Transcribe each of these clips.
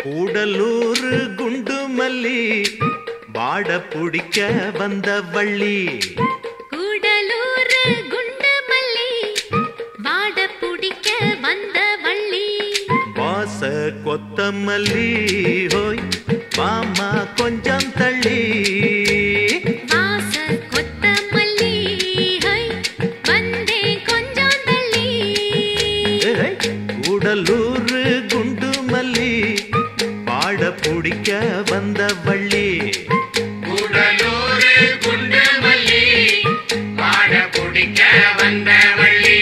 கூடலூர் குண்டு மல்லி வாட புடிக்க வந்த வள்ளி கூடலூர் குண்டு மல்லி வாட புடிக்க வந்த வள்ளி வாச கொத்தமல்லி ஹோய் மாமா கொஞ்சம் தள்ளி வாச கொத்தமல்லி ஹை வந்தே கொஞ்சம் தள்ளி ஏய், கூடலூர் குண்டு மல்லி வாட புடிக்க வந்த வள்ளி கூடலூரு குண்டு மல்லி வாட குடிக்க வந்த வள்ளி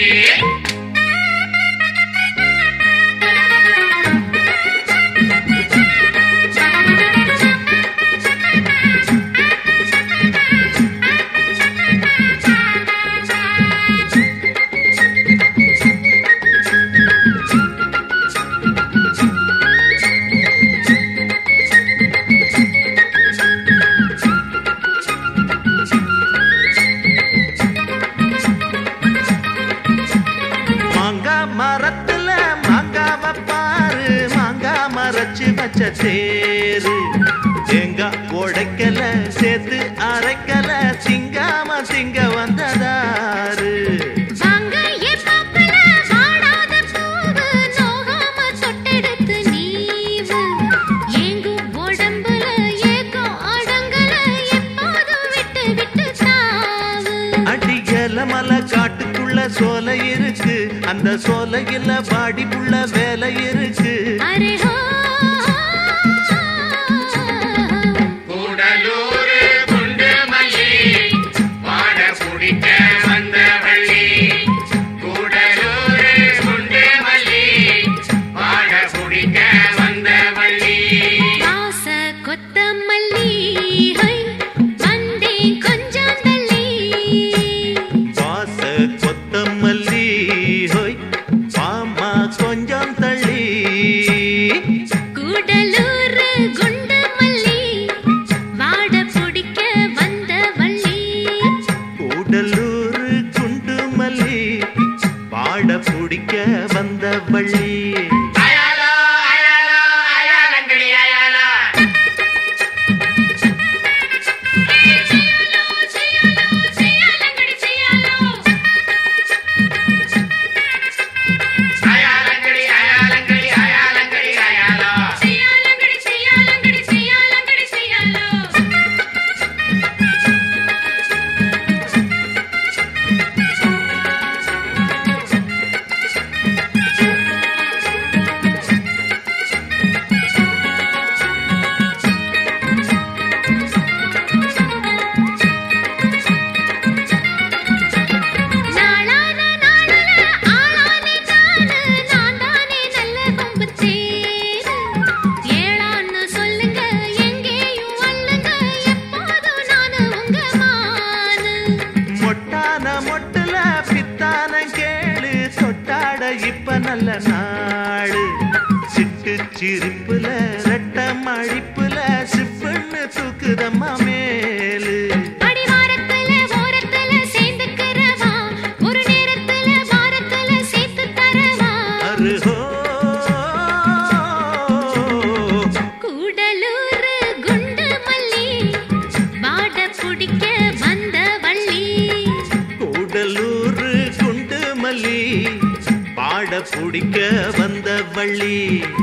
மாங்கா மரத்துல மாங்காவ பாரு மாங்கா மரச்சு வச்ச தேரு தேங்காய் உடைக்கல சேர்த்து அரைக்கல திங்காம திங்க வந்ததாரு வாங்க ஏ பாப்பல வாடாத பூவு நோகாம தொட்டெடுத்து நீவு ஏங்கும் உடம்புல ஏக்கம் அடங்கல எப்போதும் விட்டு விட்டு சாவு அடியல மலை காட்டுக்குள்ள சோலை இருக்கு அந்த சோலையில பாடிக்குள்ள வேலை இருக்கு அரே ஹோ கூடலூரு குண்டு மல்லி வாட குடிக்க வந்த வள்ளி கூடலூரு குண்டு மல்லி வாட குடிக்க வந்த வள்ளி வாச கொத்தமல்லி ஹை வந்தே கொஞ்சம் தள்ளி வாச கொத்தமல்லி ஹோய் மாமா கொஞ்சம் தள்ளி கூடலூர் குண்டு மல்லி வாட புடிக்க வந்த வள்ளி கூடலூர் குண்டு மல்லி பாட பிடிக்க வந்த வள்ளி அயாலோ அயாலோ அயாலங்கடி அயாலோ செய்யாலங்கடி செய்யாலோ அயாலங்கடி அயாலங்கடி அயாலங்கடி அயாலோ செய்யாலங்கடி செய்யாலங்கடி செய்யாலங்கடி செய்யாலோ நாளான நாளல ஆளானே நானு நான் தானே நல்ல கொம்பு தேரு ஏளான்னு சொல்லுங்க எங்கேயும் வல்லுங்க எப்போதும் நானு உங்க மானு மொட்டான மொட்டுல பித்தான கேளு தொட்டாட இப்ப நல்ல நாடு சிட்டு சிரிப்புல ரெட்ட மழிப்புல சிப்புன்னு தூக்குதம்மா மேலு அடிவாரத்துல ஓரத்துல சேர்ந்துக்கிறவா ஒரு நேரத்துல வாரத்துல சேர்த்து தரவா அருஹோ கூடலூர் குண்டு மல்லி வாட புடிக்க வந்த வள்ளி கூடலூர் குண்டு மல்லி பாட பிடிக்க வந்த வள்ளி